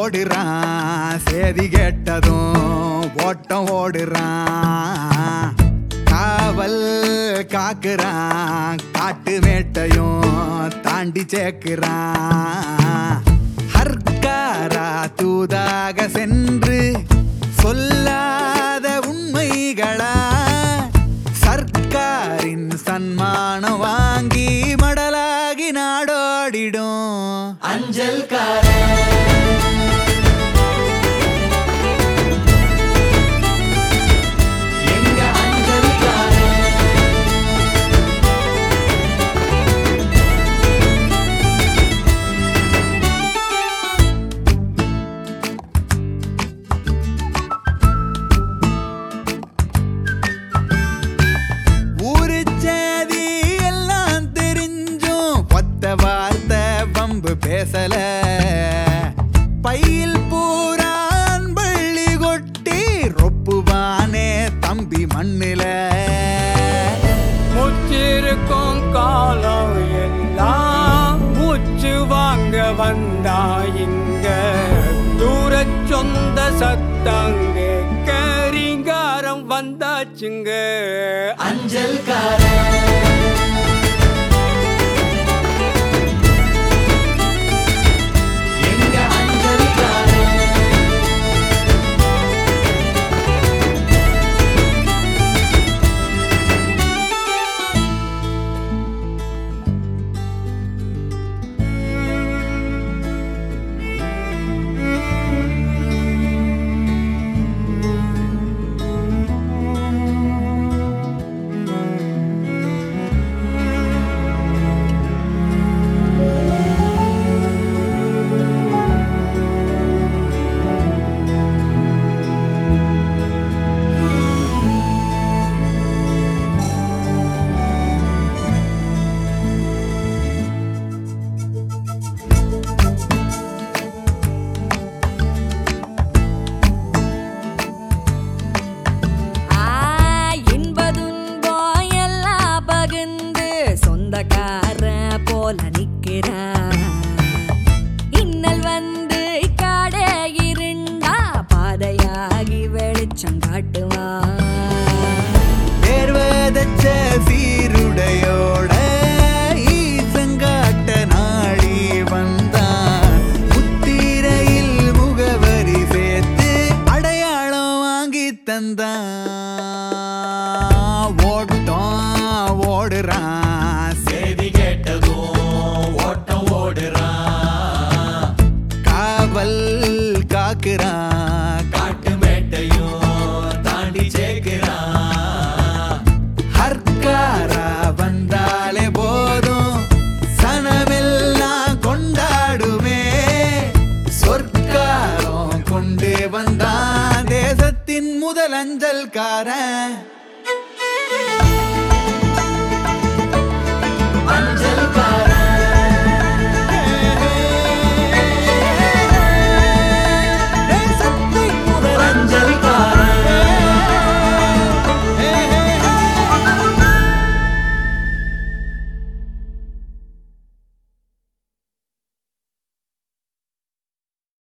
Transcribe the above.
ஓடுறான் சேதி கேட்டதும் ஓட்டம் ஓடுறான் காவல் காக்குறான் காட்டு மேட்டையும் தாண்டி சேர்க்கிறான் ஹர்காரா தூதாக சென்று சொல்லாத உண்மைகளா சர்க்காரின் சன்மானம் வாங்கி மடலாகி நாடோடிடும் எங்க அஞ்சல்காரன் ஊரு சேதி எல்லாம் தெரிஞ்சும் ஒத்த வார்த்தை வம்பு பேசல பையில் பூரான் பள்ளி கொட்டி ரொப்புவானே தம்பி மண்ணில முச்சிருக்கும் காலம் எல்லாம் மூச்சு வாங்க வந்தா இங்க தூர சொந்த சத்தங்க கரிங்காரம் வந்தாச்சுங்க அஞ்சல்காரன் எங்க அஞ்சல்காரன் ஆ, இன்பதுன்பம் எல்லாம் பகிர்ந்து சொந்தக்கார போல நிக்கிறா இன்னல் வந்து காடே இருண்டா பாதையாகி வெளிச்சம் காட்டுவா தேர்வதச்ச சீருடையோட ஈசங்காட்ட நாடி வந்தான் முத்திரையில் முகவரி சேர்த்து அடையாளம் வாங்கி தந்தான் ஓட்டம் ஓடுறான் செய்தி கேட்டதும் ஓட்டம் ஓடுறான் காவல் காக்குறான் காட்டு மேட்டையும் தாண்டி சேர்க்கிறான் ஹர்காரா வந்தாலே போதும் சனமெல்லாம் கொண்டாடுமே சொற்காரம் கொண்டு வந்தான் தேசத்தின் முதல் அஞ்சல்காரன்